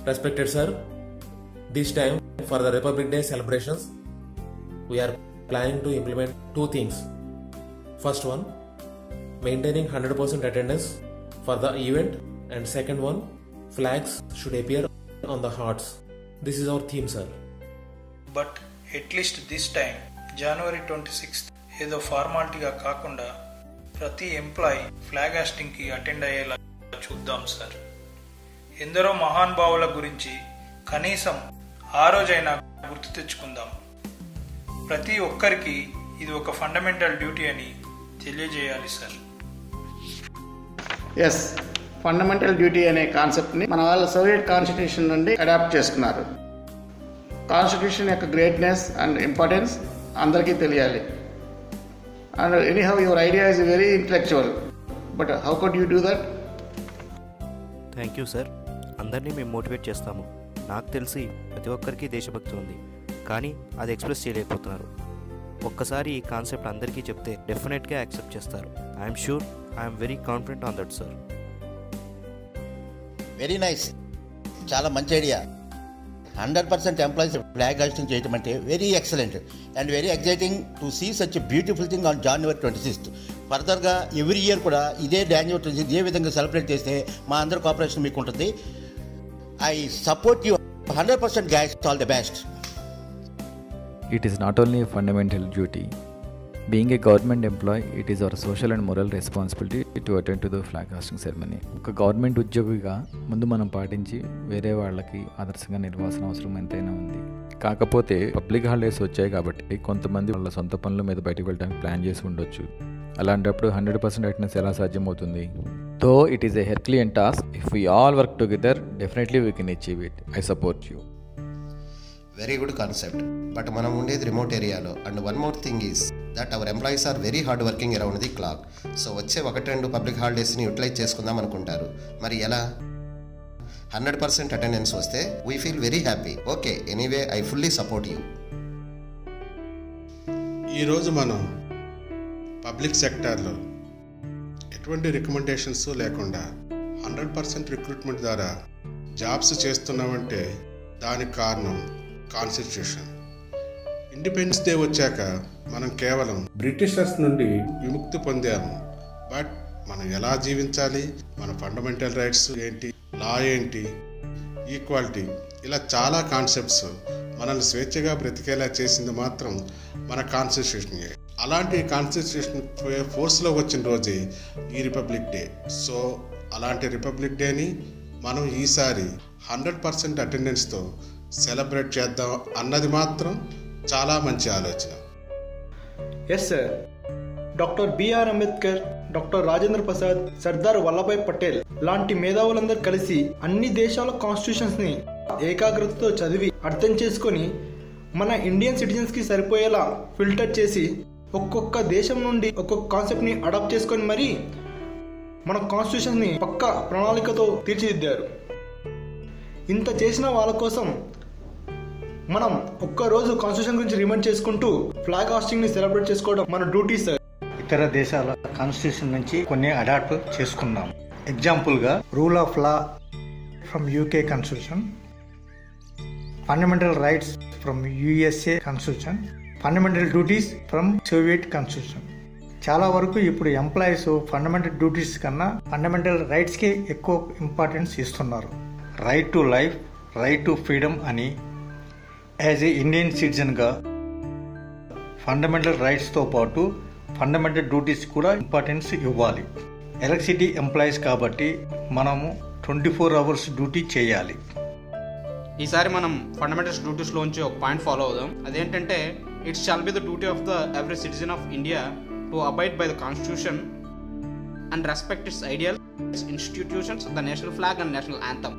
Respected sir, this time for the Republic Day celebrations, we are planning to implement two things. First one, maintaining 100% attendance for the event, and second one, flags should appear on the hearts. This is our theme, sir. But at least this time January twenty sixth ఏదో ఫార్మాలిటీగా కాకుండా ప్రతి employee flag హాస్టింగ్కి attend అయ్యేలా చూద్దాం sir ఎందరో మహానుభావుల గురించి కనీసం ఆ రోజైనా గుర్తు తెచ్చుకుందాం ప్రతి ఒక్కరికి ఇది ఒక ఫండమెంటల్ డ్యూటీ అని తెలియజేయాలి సార్ ఎస్ ఫండమెంటల్ డ్యూటీ అనే కాన్సెప్ట్ని మన వాళ్ళ సోవియట్ కాన్స్టిట్యూషన్ నుండి అడాప్ట్ చేసుకున్నారు కాన్స్టిట్యూషన్ యొక్క గ్రేట్నెస్ అండ్ ఇంపార్టెన్స్ అందరికీ తెలియాలి and anyhow your idea is very intellectual but how could you do that thank you sir అందరినీ మేము మోటివేట్ చేస్తాము నాకు తెలిసి ప్రతి ఒక్కరికి దేశభక్తి ఉంది కానీ అది ఎక్స్ప్రెస్ చేయలేకపోతున్నారు ఒక్కసారి ఈ కాన్సెప్ట్ అందరికీ చెప్తే డెఫినెట్గా యాక్సెప్ట్ చేస్తారు I'm sure I'm very confident on that sir very nice చాలా మంచి idea hundred percent employees flag hosting చేయడం అంటే very excellent and very exciting to see such beautiful thing on January twenty sixth ఫర్దర్గా every year కూడా ఇదే January twenty ఇదే విధంగా celebrate చేస్తే మా అందరి కోఆపరేషన్ మీకు ఉంటుంది I support you hundred percent guys all the best It is not only a fundamental duty. Being a government employee, it is our social and moral responsibility to attend to the flag hosting ceremony. ఒక government ఉద్యోగిగా ముందు మనం పాటించి వేరే వాళ్ళకి ఆదర్శంగా నిలవాల్సిన అవసరం ఎంతైనా ఉంది కాకపోతే పబ్లిక్ హాలిడేస్ వచ్చాయి కాబట్టి కొంతమంది వాళ్ళ సొంత పనుల మీద బయటకు వెళ్ళడానికి ప్లాన్ చేసి ఉండొచ్చు అలాంటప్పుడు హండ్రెడ్ పర్సెంట్ అటెండెన్స్ ఎలా సాధ్యమవుతుంది తో it is a herculean task if we all work together definitely we can achieve it I support you very good concept but మనం ఉండేది రిమోట్ ఏరియాలో and one more thing is that our employees are very hard working around the clock so వచ్చే ఒకటి రెండు public హాలిడేస్ని utilise చేసుకుందాం అనుకుంటారు మరి ఎలా హండ్రెడ్ పర్సెంట్ అటెండెన్స్ వస్తే we feel very happy okay anyway I fully support you ఈరోజు మనం పబ్లిక్ సెక్టార్లో ఎటువంటి రికమెండేషన్స్ లేకుండా హండ్రెడ్ పర్సెంట్ రిక్రూట్మెంట్ ద్వారా జాబ్స్ చేస్తున్నామంటే దానికి కారణం కాన్స్టిట్యూషన్ ఇండిపెండెన్స్ డే వచ్చాక మనం కేవలం బ్రిటిషర్స్ నుండి విముక్తి పొందాము బట్ మనం ఎలా జీవించాలి మన ఫండమెంటల్ రైట్స్ ఏంటి లా ఏంటి ఈక్వాలిటీ ఇలా చాలా కాన్సెప్ట్స్ మనల్ని స్వేచ్ఛగా బ్రతికేలా చేసింది మాత్రం మన కాన్స్టిట్యూషన్ అలాంటి కాన్స్టిట్యూషన్ ఫోర్స్లో వచ్చిన రోజే ఈ రిపబ్లిక్ డే సో అలాంటి రిపబ్లిక్ డేని మనం ఈసారి హండ్రెడ్ పర్సెంట్ అటెండెన్స్తో సెలబ్రేట్ చేద్దాం అన్నది మాత్రం చాలా మంచి ఆలోచన yes sir doctor B R Ambedkar doctor Rajendra Prasad Sardar Vallabhbhai Patel లాంటి మేధావులందరూ కలిసి అన్ని దేశాల కాన్స్టిట్యూషన్స్ ని ఏకాగ్రతతో చదివి అర్థం చేసుకొని మన ఇండియన్ సిటిజన్స్ కి సరిపోయేలా ఫిల్టర్ చేసి ఒక్కొక్క దేశం నుండి ఒక్కొక్క కాన్సెప్ట్ ని అడాప్ట్ చేసుకొని మరి మన కాన్స్టిట్యూషన్ ని పక్క ప్రణాళికతో తీర్చిదిద్దారు ఇంత చేసిన వాళ్ళ కోసం మనం ఒక్క రోజు కాన్స్టిట్యూషన్ గురించి రిమైండ్ చేసుకుంటూ ఫ్లాగ్ హాస్టింగ్ ని సెలబ్రేట్ చేసుకోవడం మన డ్యూటీ సార్ ఇతర దేశాల కాన్స్టిట్యూషన్ నుంచి కొన్ని అడాప్ట్ చేసుకున్నాం ఎగ్జాంపుల్గా rule of law from UK constitution fundamental rights from USA constitution fundamental duties from Soviet constitution చాలా వరకు ఇప్పుడు ఎంప్లాయీస్ ఫండమెంటల్ డ్యూటీస్ కన్నా ఫండమెంటల్ రైట్స్కి ఎక్కువ ఇంపార్టెన్స్ ఇస్తున్నారు right to life right to freedom అని యాజ్ ఏ ఇండియన్ సిటిజన్గా ఫండమెంటల్ రైట్స్తో పాటు ఫండమెంటల్ డ్యూటీస్ కూడా ఇంపార్టెన్స్ ఇవ్వాలి ఎలక్ట్రిసిటీ ఎంప్లాయీస్ కాబట్టి మనము ట్వంటీ ఫోర్ అవర్స్ డ్యూటీ చేయాలి ఈసారి మనం ఫండమెంటల్స్ డ్యూటీస్లోంచి ఒక పాయింట్ ఫాలో అవుదాం అదేంటంటే it's shall be the duty of the every citizen of India to abide by the constitution and respect its ideal institutions the national flag and national anthem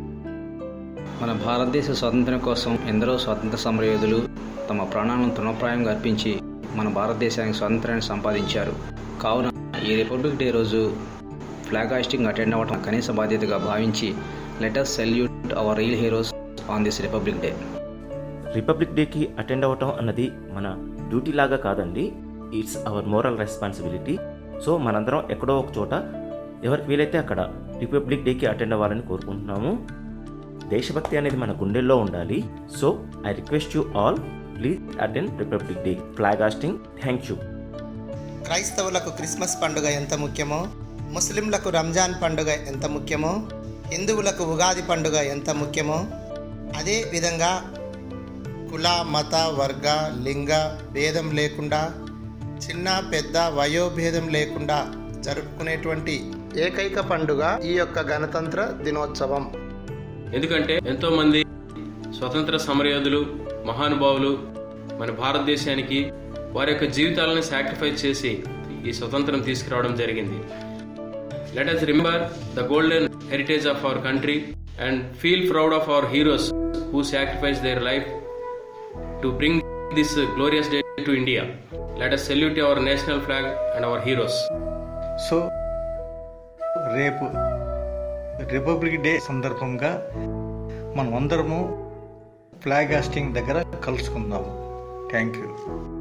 మన భారతదేశ స్వాతంత్ర్యం కోసం ఎందరో స్వాతంత్ర సమరయోధులు తమ ప్రాణాలను తృణప్రాయంగా అర్పించి మన భారతదేశానికి స్వాతంత్ర్యాన్ని సంపాదించారు కావున ఈ రిపబ్లిక్ డే రోజు ఫ్లాగ్ హాస్టింగ్ అటెండ్ అవ్వడం కనీస బాధ్యతగా భావించి let's salute our real heroes on this republic day republic డేకి అటెండ్ అవ్వటం అన్నది మన డ్యూటీ లాగా కాదండి it's our moral responsibility so మనందరం ఎక్కడో ఒక చోట ఎవరికి వీలైతే అక్కడ రిపబ్లిక్ డేకి అటెండ్ అవ్వాలని కోరుకుంటున్నాము దేశభక్తి అనేది మన గుండెల్లో ఉండాలి so I request you all please attend republic day flag hosting thank you క్రైస్తవులకు క్రిస్మస్ పండుగ ఎంత ముఖ్యమో ముస్లింలకు రంజాన్ పండుగ ఎంత ముఖ్యమో హిందువులకు ఉగాది పండుగ ఎంత ముఖ్యమో అదే విధంగా కుల మత వర్గ లింగ భేదం లేకుండా చిన్న పెద్ద వయోభేదం లేకుండా జరుపుకునేటువంటి ఏకైక పండుగ ఈ యొక్క గణతంత్ర దినోత్సవం ఎందుకంటే ఎంతో మంది స్వతంత్ర సమరయోధులు మహానుభావులు మన భారతదేశానికి వారి యొక్క జీవితాలను సాక్రిఫైస్ చేసి ఈ స్వతంత్రం తీసుకురావడం జరిగింది let us remember the golden heritage of our country and feel proud of our heroes who sacrifice their life to bring this glorious day to India let us salute our national flag and our heroes so రేపు republic day సందర్భంగా మనం అందరము flag hosting దగ్గర కలుసుకుందాము thank you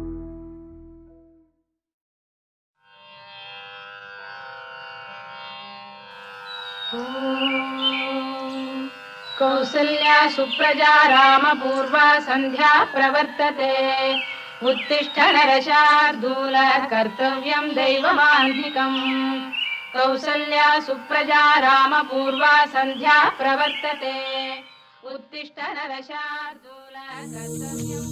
कौसल्या सुप्रजा रामपूर्वा सन्ध्या प्रवर्तते उत्तिष्ठ नरशार्दूल कर्तव्यं दैवमान्धिकम् कौसल्या सुप्रजा रामपूर्वा सन्ध्या प्रवर्तते उत्तिष्ठ नरशार्दूल कर्तव्यं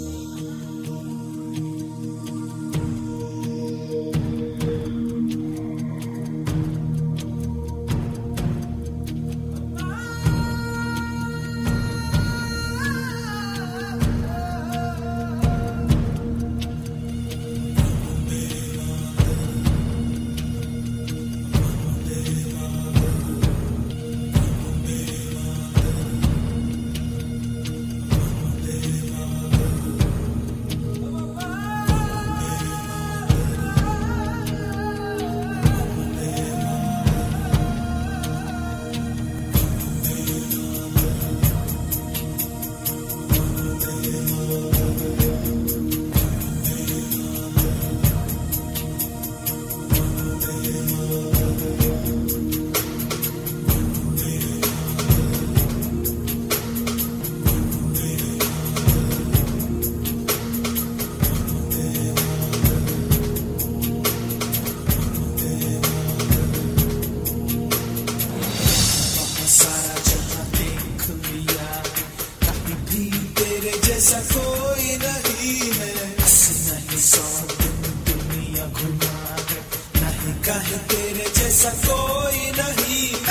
सारा जहां देख लिया कहीं भी तेरे जैसा कोई नहीं है बस नहीं सौ दिन दुनिया घुमा है नहीं कहे तेरे जैसा कोई नहीं